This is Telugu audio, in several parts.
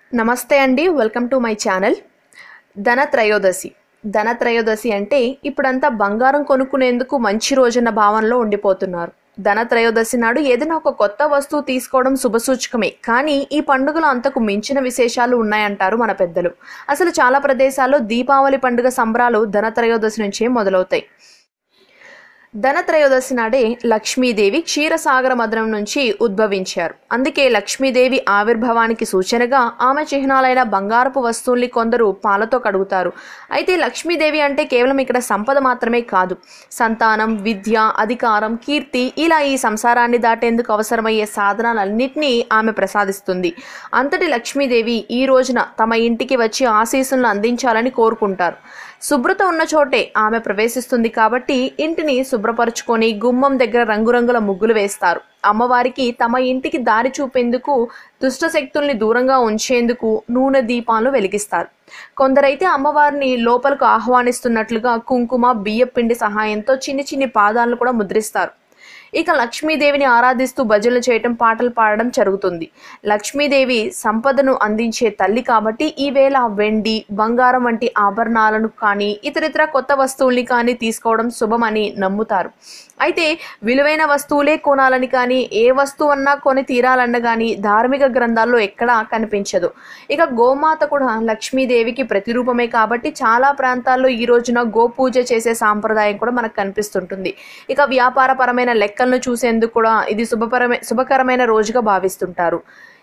నమస్తే అండి welcome to my channel Dhanatrayodashi Dhanatrayodashi అంటే ఇప్పుడంతా బంగారం కొనుక్కునేందుకు మంచి రోజున్న భావనలో ఉండిపోతున్నారు ధనత్రయోదశి నాడు ఏదైనా ఒక కొత్త వస్తువు తీసుకోవడం శుభసూచకమే కానీ ఈ పండుగలో అంతకు మించిన విశేషాలు ఉన్నాయంటారు మన పెద్దలు అసలు చాలా ప్రదేశాల్లో దీపావళి పండుగ సంబరాలు ధనత్రయోదశి నుంచే మొదలవుతాయి ధనత్రయోదశి నాడే లక్ష్మీదేవి క్షీరసాగర మదనం నుంచి ఉద్భవించారు అందుకే లక్ష్మీదేవి ఆవిర్భావానికి సూచనగా ఆమె చిహ్నాలైన బంగారపు వస్తువుల్ని కొందరు పాలతో కడుగుతారు అయితే లక్ష్మీదేవి అంటే కేవలం ఇక్కడ సంపద మాత్రమే కాదు సంతానం విద్య అధికారం కీర్తి ఇలా ఈ సంసారాన్ని దాటేందుకు అవసరమయ్యే సాధనాలన్నింటినీ ఆమె ప్రసాదిస్తుంది అంతటి లక్ష్మీదేవి ఈ రోజున తమ ఇంటికి వచ్చి ఆశీస్సులను అందించాలని కోరుకుంటారు శుభ్రత ఉన్న చోటే ఆమె ప్రవేశిస్తుంది కాబట్టి ఇంటిని శుభ్రపరుచుకొని గుమ్మం దగ్గర రంగురంగుల ముగ్గులు వేస్తారు అమ్మవారికి తమ ఇంటికి దారి చూపేందుకు దుష్ట శక్తుల్ని దూరంగా ఉంచేందుకు నూనె దీపాలు వెలిగిస్తారు కొందరైతే అమ్మవారిని లోపలకు ఆహ్వానిస్తున్నట్లుగా కుంకుమ బియ్యపిండి సహాయంతో చిన్ని చిన్ని పాదాలను కూడా ముద్రిస్తారు ఇక లక్ష్మీదేవిని ఆరాధిస్తూ భజనలు చేయటం పాటలు పాడడం జరుగుతుంది లక్ష్మీదేవి సంపదను అందించే తల్లి కాబట్టి ఈ వేళ వెండి బంగారం వంటి ఆభరణాలను కానీ ఇతరితర కొత్త వస్తువుల్ని కానీ తీసుకోవడం శుభమని నమ్ముతారు అయితే విలువైన వస్తువులే కొనాలని కానీ ఏ వస్తువు అన్నా కొని తీరాలన్న కానీ ధార్మిక గ్రంథాల్లో ఎక్కడా కనిపించదు ఇక గోమాత కూడా లక్ష్మీదేవికి ప్రతిరూపమే కాబట్టి చాలా ప్రాంతాల్లో ఈ రోజున గోపూజ చేసే సాంప్రదాయం కూడా మనకు కనిపిస్తుంటుంది ఇక వ్యాపారపరమైన లెక్కలను చూసేందుకు కూడా ఇది శుభపరమే శుభకరమైన రోజుగా భావిస్తుంటారు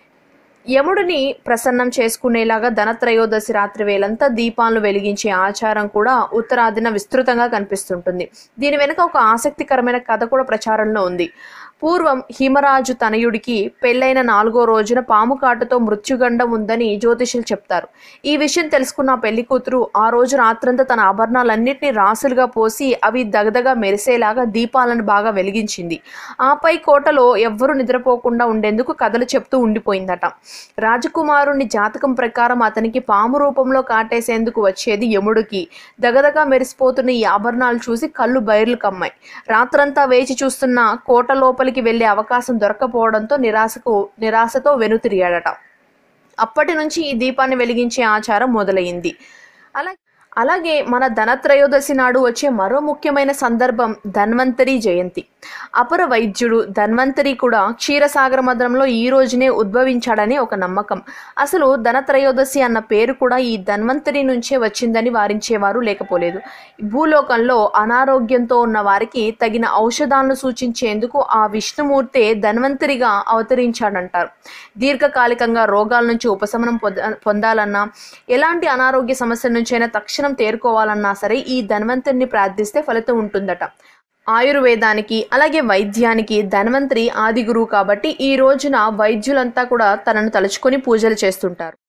యముడిని ప్రసన్నం చేసుకునేలాగా ధనత్రయోదశి రాత్రి వేలంతా దీపాలను వెలిగించే ఆచారం కూడా ఉత్తరాదిన విస్తృతంగా కనిపిస్తుంటుంది దీని వెనుక ఒక ఆసక్తికరమైన కథ కూడా ప్రచారంలో ఉంది పూర్వం హిమరాజు తనయుడికి పెళ్ళైన నాలుగో రోజున పాము కాటుతో మృత్యుగండం ఉందని జ్యోతిషులు చెప్తారు ఈ విషయం తెలుసుకున్న ఆ పెళ్లి కూతురు ఆ రోజు రాత్రంతా తన ఆభరణాలన్నింటినీ రాసులుగా పోసి అవి దగదగా మెరిసేలాగా దీపాలను బాగా వెలిగించింది ఆపై కోటలో ఎవ్వరూ నిద్రపోకుండా ఉండేందుకు కథలు చెప్తూ ఉండిపోయిందట రాజకుమారుని జాతకం ప్రకారం అతనికి పాము రూపంలో కాటేసేందుకు వచ్చేది యముడికి దగదగా మెరిసిపోతున్న ఈ ఆభరణాలు చూసి కళ్ళు బైర్లు కమ్మాయి రాత్రంతా వేచి చూస్తున్న కోట లోపలికి వెళ్లే అవకాశం దొరకపోవడంతో నిరాశకు నిరాశతో వెనుతిరిగాడట అప్పటి నుంచి ఈ దీపాన్ని వెలిగించే ఆచారం మొదలైంది అలా అలాగే మన ధనత్రయోదశి నాడు వచ్చే మరో ముఖ్యమైన సందర్భం ధన్వంతరి జయంతి అపర వైద్యుడు ధన్వంతరి కూడా క్షీరసాగర మదనంలో ఈ రోజునే ఉద్భవించాడని ఒక నమ్మకం అసలు ధనత్రయోదశి అన్న పేరు కూడా ఈ ధన్వంతరి నుంచే వచ్చిందని వారించేవారు లేకపోలేదు భూలోకంలో అనారోగ్యంతో ఉన్న వారికి తగిన ఔషధాలను సూచించేందుకు ఆ విష్ణుమూర్తే ధన్వంతరిగా అవతరించాడంటారు దీర్ఘకాలికంగా రోగాల నుంచి ఉపశమనం పొంద పొందాలన్నా ఎలాంటి అనారోగ్య సమస్యల నుంచైనా తక్షణం తేరుకోవాలన్నా సరే ఈ ధన్వంతరిని ప్రార్థిస్తే ఫలితం ఉంటుందట ఆయుర్వేదానికి అలాగే వైద్యానికి ధన్వంతరి ఆది గురువు కాబట్టి ఈ రోజున వైద్యులంతా కూడా తనను తలుచుకొని పూజలు చేస్తుంటారు